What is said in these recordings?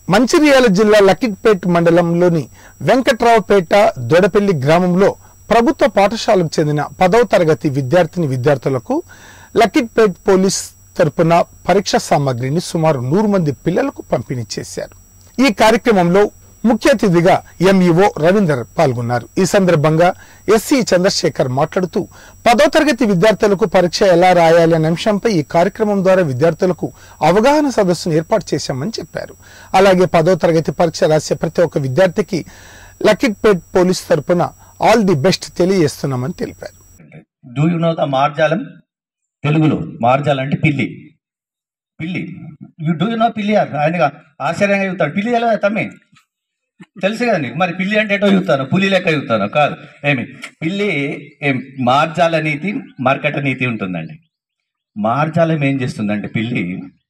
మంచిర్యాల జిల్లా లకిట్పేట్ మండలంలోని వెంకట్రావుపేట దొడపల్లి గ్రామంలో ప్రభుత్వ పాఠశాలకు చెందిన పదవ తరగతి విద్యార్థిని విద్యార్థులకు లకిట్పేట్ పోలీస్ తరపున పరీక్ష సామాగ్రిని సుమారు నూరు మంది పిల్లలకు పంపిణీ చేశారు ఈ కార్యక్రమంలో ముఖ్య అతిథిగా ఎంఈఓ రవీందర్ పాల్గొన్నారు ఈ సందర్భంగా ఎస్సీ చంద్రశేఖర్ మాట్లాడుతూ పదో తరగతి విద్యార్థులకు పరీక్ష ఎలా రాయాలి అనే అంశంపై ఈ కార్యక్రమం ద్వారా విద్యార్థులకు అవగాహన సదస్సును ఏర్పాటు చేశామని చెప్పారు అలాగే పదో తరగతి పరీక్ష రాసే ప్రతి ఒక్క విద్యార్థికి లకిట్పేట్ పోలీస్ తరపున ఆల్ ది బెస్ట్ తెలియజేస్తున్నామని తెలిపారు డూ యు నో ద మార్జాలం తెలుగులో మార్జాలం అంటే పిల్లి పిల్లి యు డూ యు నో పిల్లి ఆయన ఆశ్చర్యంగా చెబుతాడు పిల్లి ఎలా తమ్మి తెలుసు కదా నీకు మరి పిల్లి అంటే ఎటో చూస్తాను పులి లెక్క చూస్తాను కాదు ఏమి పిల్లి ఏం మార్జాల నీతి మర్కట నీతి ఉంటుందండి మార్జాలం ఏం చేస్తుందంటే పిల్లి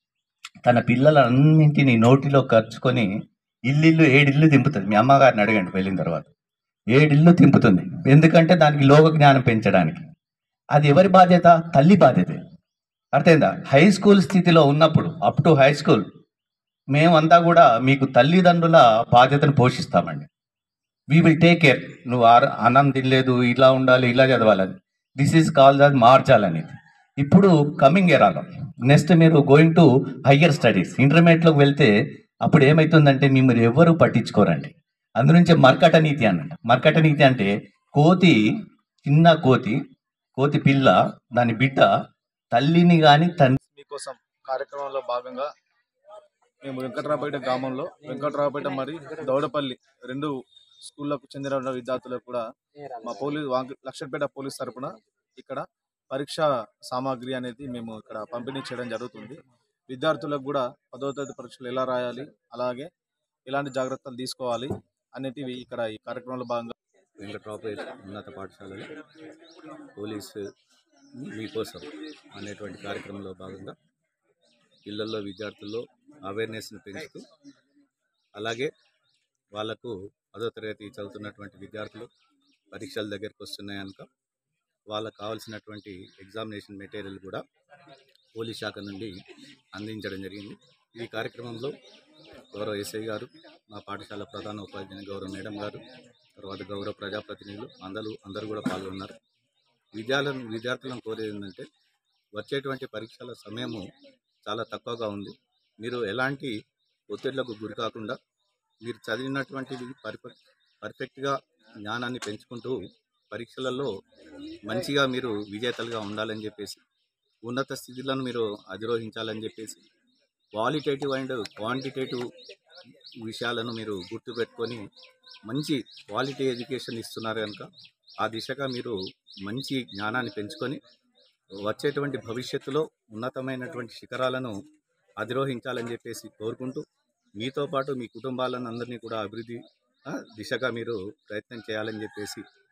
తన పిల్లలన్నింటినీ నోటిలో ఖర్చుకొని ఇల్లు ఏడిల్లు దింపుతుంది మీ అమ్మగారిని అడగండి వెళ్ళిన తర్వాత ఏడిల్లు తింపుతుంది ఎందుకంటే దానికి లోక జ్ఞానం పెంచడానికి అది ఎవరి బాధ్యత తల్లి బాధ్యత అర్థమైందా హై స్కూల్ స్థితిలో ఉన్నప్పుడు అప్ టు హై స్కూల్ మేమంతా కూడా మీకు తల్లిదండ్రుల బాధ్యతను పోషిస్తామండి వీ విల్ టేక్ కేర్ నువ్వు ఆర- అన్నం తినలేదు ఇలా ఉండాలి ఇలా చదవాలని దిస్ ఈజ్ కాల్ దట్ మార్చాలనేది ఇప్పుడు కమింగ్ ఎరాలో నెక్స్ట్ మీరు గోయింగ్ టు హయ్యర్ స్టడీస్ ఇంటర్మీడియట్లోకి వెళ్తే అప్పుడు ఏమవుతుందంటే మిమ్మల్ని ఎవరు పట్టించుకోరండి అందునుంచి మర్కట నీతి అన్నట్టు మర్కట నీతి అంటే కోతి చిన్న కోతి కోతి పిల్ల దాని బిడ్డ తల్లిని కానీ తండ్రి మీకోసం కార్యక్రమంలో భాగంగా మేము వెంకట్రావుపేట గ్రామంలో వెంకట్రావుపేట మరి దౌడపల్లి రెండు స్కూళ్లకు చెందిన విద్యార్థులకు కూడా మా పోలీస్ లక్షపేట పోలీస్ తరపున ఇక్కడ పరీక్ష సామాగ్రి అనేది మేము ఇక్కడ పంపిణీ చేయడం జరుగుతుంది విద్యార్థులకు కూడా పదవ తరగతి పరీక్షలు ఎలా రాయాలి అలాగే ఎలాంటి జాగ్రత్తలు తీసుకోవాలి అనేటివి ఇక్కడ ఈ కార్యక్రమంలో భాగంగా వెంకట్రావుపేట ఉన్నత పాఠశాలలో పోలీసు మీకోసం అనేటువంటి కార్యక్రమంలో భాగంగా పిల్లల్లో విద్యార్థుల్లో అవేర్నెస్ని పెంచుతూ అలాగే వాళ్ళకు పదో తరగతి చదువుతున్నటువంటి విద్యార్థులు పరీక్షల దగ్గరికి వస్తున్నాయి కనుక వాళ్ళకు కావాల్సినటువంటి ఎగ్జామినేషన్ మెటీరియల్ కూడా పోలీస్ శాఖ నుండి అందించడం జరిగింది ఈ కార్యక్రమంలో గౌరవ ఎస్ఐ గారు మా పాఠశాల ప్రధాన ఉపాధ్యాయుని గౌరవ మేడం గారు తర్వాత గౌరవ ప్రజాప్రతినిధులు అందరూ అందరూ కూడా పాల్గొన్నారు విద్యాలను విద్యార్థులను కోరేది ఏంటంటే వచ్చేటువంటి పరీక్షల సమయము చాలా తక్కువగా ఉంది మీరు ఎలాంటి ఒత్తిళ్లకు గురి కాకుండా మీరు చదివినటువంటిది పర్ఫెక్ట్ పర్ఫెక్ట్గా జ్ఞానాన్ని పెంచుకుంటూ పరీక్షలలో మంచిగా మీరు విజేతలుగా ఉండాలని చెప్పేసి ఉన్నత స్థితిలను మీరు అధిరోహించాలని చెప్పేసి క్వాలిటేటివ్ అండ్ క్వాంటిటేటివ్ విషయాలను మీరు గుర్తుపెట్టుకొని మంచి క్వాలిటీ ఎడ్యుకేషన్ ఇస్తున్నారు కనుక ఆ దిశగా మీరు మంచి జ్ఞానాన్ని పెంచుకొని వచ్చేటువంటి భవిష్యత్తులో ఉన్నతమైనటువంటి శిఖరాలను అధిరోహించాలని చెప్పేసి కోరుకుంటూ మీతో పాటు మీ కుటుంబాలను అందరినీ కూడా అభివృద్ధి ఆ, దిశగా మీరు ప్రయత్నం చేయాలని చెప్పేసి